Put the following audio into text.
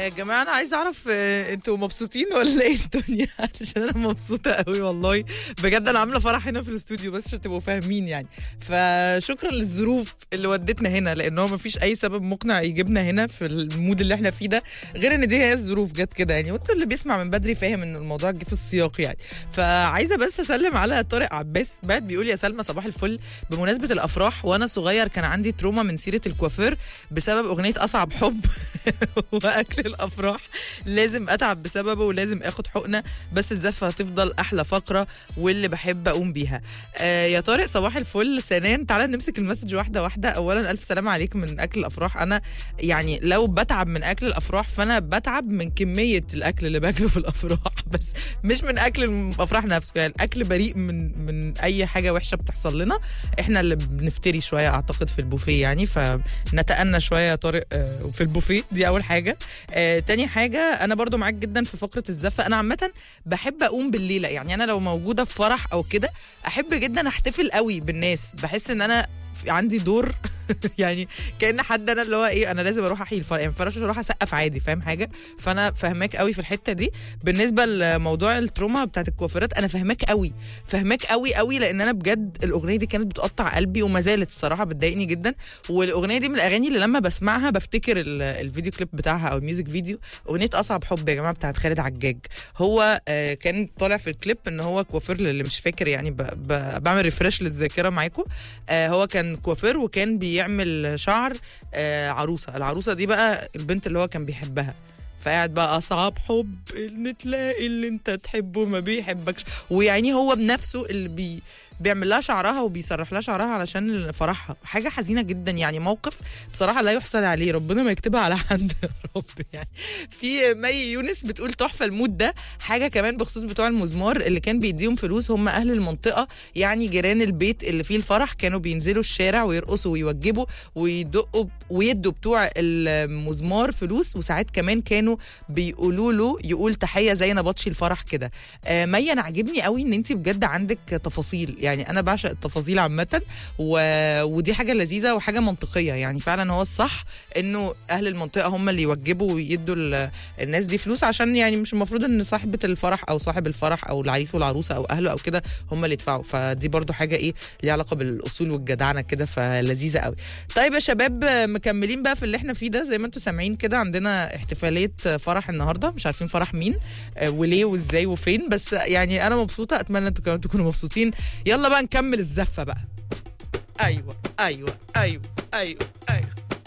يا جماعه انا عايزه اعرف آه، انتوا مبسوطين ولا ايه الدنيا عشان انا مبسوطه قوي والله بجد انا عامله فرح هنا في الاستوديو بس عشان تبقوا فاهمين يعني فشكرا للظروف اللي ودتنا هنا لان هو مفيش اي سبب مقنع يجيبنا هنا في المود اللي احنا فيه ده غير ان دي هي الظروف جت كده يعني وانتوا اللي بيسمع من بدري فاهم ان الموضوع جه في السياق يعني فعايزه بس اسلم على طارق عباس بعد بيقول يا سلمى صباح الفل بمناسبه الافراح وانا صغير كان عندي تروما من سيره الكوافير بسبب اغنيه اصعب حب واكل الافراح لازم اتعب بسببه ولازم اخد حقنه بس الزفه هتفضل احلى فقره واللي بحب اقوم بيها آه يا طارق صباح الفل ثانيا تعالى نمسك المسج واحده واحده اولا الف سلامه عليك من اكل الافراح انا يعني لو بتعب من اكل الافراح فانا بتعب من كميه الاكل اللي باكله في الافراح بس مش من اكل الافراح نفسه يعني الاكل بريء من من اي حاجه وحشه بتحصل لنا احنا اللي بنفتري شويه اعتقد في البوفيه يعني فنتأنى شويه يا طارق آه، في البوفيه دي اول حاجه آه، تاني حاجه انا برضو معاك جدا في فقره الزفه انا عامه بحب اقوم بالليله يعني انا لو موجوده في فرح او كده احب جدا احتفل قوي بالناس بحس ان انا في- عندي دور يعني كان حد انا اللي هو ايه انا لازم اروح احيي الفرح يعني ما ينفعش اروح اسقف عادي فاهم حاجه فانا فاهماك قوي في الحته دي بالنسبه لموضوع التروما بتاعت الكوافيرات انا فاهماك قوي فاهماك قوي قوي لان انا بجد الاغنيه دي كانت بتقطع قلبي وما زالت الصراحه بتضايقني جدا والاغنيه دي من الاغاني اللي لما بسمعها بفتكر ال- الفيديو كليب بتاعها او الميوزك فيديو اغنيه اصعب حب يا جماعه بتاعت خالد عجاج هو آه، كان طالع في الكليب ان هو كوافير اللي مش فاكر يعني ب... ب... بعمل ريفرش للذاكره معاكم آه، هو كان كوافير وكان بيعمل شعر آه، عروسه العروسه دي بقى البنت اللي هو كان بيحبها فقاعد بقى اصعب حب ان تلاقي اللي انت تحبه ما بيحبكش ويعني هو بنفسه اللي بي بيعمل لها شعرها وبيسرح لها شعرها علشان فرحها حاجه حزينه جدا يعني موقف بصراحه لا يحسد عليه ربنا ما يكتبها على حد يا رب يعني في مي يونس بتقول تحفه المود ده حاجه كمان بخصوص بتوع المزمار اللي كان بيديهم فلوس هم اهل المنطقه يعني جيران البيت اللي فيه الفرح كانوا بينزلوا الشارع ويرقصوا ويوجبوا ويدقوا ويدوا بتوع المزمار فلوس وساعات كمان كانوا بيقولوا له يقول تحيه زي نبطشي الفرح كده آه مي انا عاجبني قوي ان انت بجد عندك تفاصيل يعني انا بعشق التفاصيل عامه و... ودي حاجه لذيذه وحاجه منطقيه يعني فعلا هو الصح انه اهل المنطقه هم اللي يوجبوا ويدوا ال- الناس دي فلوس عشان يعني مش المفروض ان صاحبه الفرح او صاحب الفرح او العريس والعروسه او اهله او كده هم اللي يدفعوا فدي برضو حاجه ايه ليها علاقه بالاصول والجدعنه كده فلذيذه قوي طيب يا شباب مكملين بقى في اللي احنا فيه ده زي ما انتم سامعين كده عندنا احتفاليه فرح النهارده مش عارفين فرح مين آه، وليه وازاي وفين بس يعني انا مبسوطه اتمنى انتوا كمان تكونوا مبسوطين يلا بقى نكمل الزفه بقى ايوه ايوه ايوه ايوه ايوه